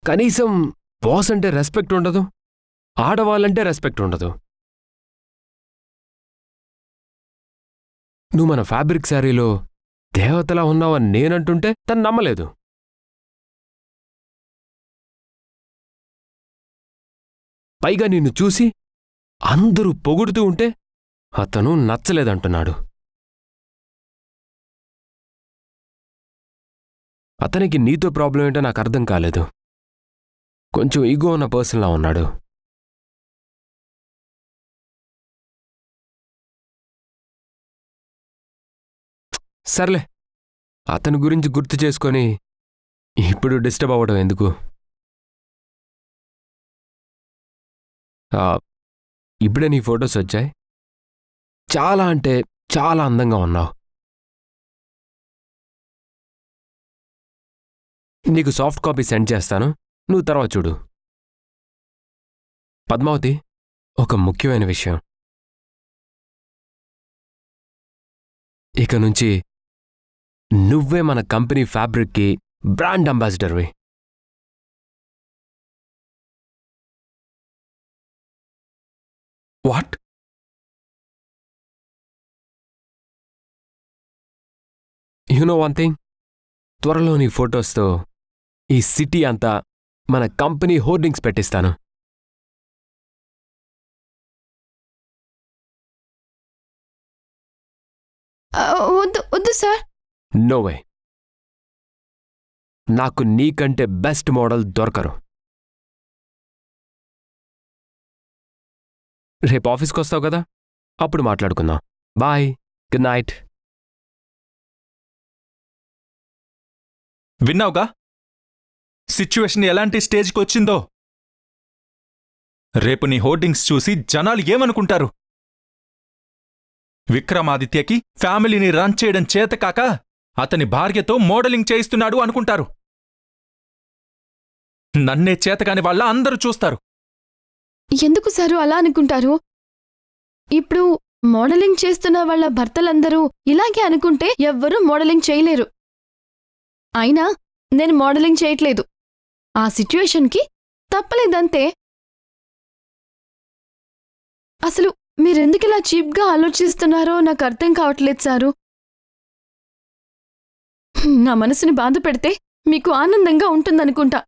కనీసం బాస్ అంటే రెస్పెక్ట్ ఉండదు ఆడవాళ్ళంటే రెస్పెక్ట్ ఉండదు నువ్వు మన ఫ్యాబ్రిక్ శారీలో దేవతలా ఉన్నావని నేనంటుంటే తను నమ్మలేదు పైగా నిన్ను చూసి అందరూ పొగుడుతూ ఉంటే అతను నచ్చలేదంటున్నాడు అతనికి నీతో ప్రాబ్లం ఏంటో నాకు అర్థం కాలేదు కొంచెం ఈగో ఉన్న పర్సన్లా ఉన్నాడు సర్లే అతని గురించి గుర్తు చేసుకొని ఇప్పుడు డిస్టర్బ్ అవ్వడం ఎందుకు ఆ, ఇప్పుడే నీ ఫొటోస్ వచ్చాయి చాలా అంటే చాలా అందంగా ఉన్నావు నీకు సాఫ్ట్ కాపీ సెండ్ చేస్తాను నువ్వు తర్వాత చూడు పద్మావతి ఒక ముఖ్యమైన విషయం ఇక నుంచి నువ్వే మన కంపెనీ ఫ్యాబ్రిక్కి బ్రాండ్ అంబాసిడర్వి what you know one thing త్వరలో నీ ఫొటోస్తో ఈ సిటీ అంతా మన కంపెనీ హోర్డింగ్స్ పెట్టిస్తాను ఆ, వద్దు వద్దు సార్ నో వే నాకు నీకంటే బెస్ట్ మోడల్ దొరకరు రేపు ఆఫీస్కి వస్తావు కదా అప్పుడు మాట్లాడుకుందాం బాయ్ గుడ్ నైట్ విన్నావుగా సిచ్యువేషన్ ఎలాంటి స్టేజ్కి వచ్చిందో రేపు నీ హోర్డింగ్స్ చూసి జనాలు ఏమనుకుంటారు విక్రమాదిత్యకి ఫ్యామిలీని రన్ చేయడం చేతకాక అతని భార్యతో మోడలింగ్ చేయిస్తున్నాడు అనుకుంటారు నన్నే చేతకాని వాళ్ళ అందరూ చూస్తారు ఎందుకు సారు అలా అనుకుంటారు ఇప్పుడు మోడలింగ్ చేస్తున్న వాళ్ళ భర్తలందరూ ఇలాగే అనుకుంటే ఎవ్వరూ మోడలింగ్ చేయలేరు అయినా నేను మోడలింగ్ చేయట్లేదు ఆ సిచ్యువేషన్కి తప్పలేదంతే అసలు మీరెందుకిలా చీప్గా ఆలోచిస్తున్నారో నాకు అర్థం కావట్లేదు సారు నా మనసుని బాధ పెడితే మీకు ఆనందంగా ఉంటుందనుకుంటా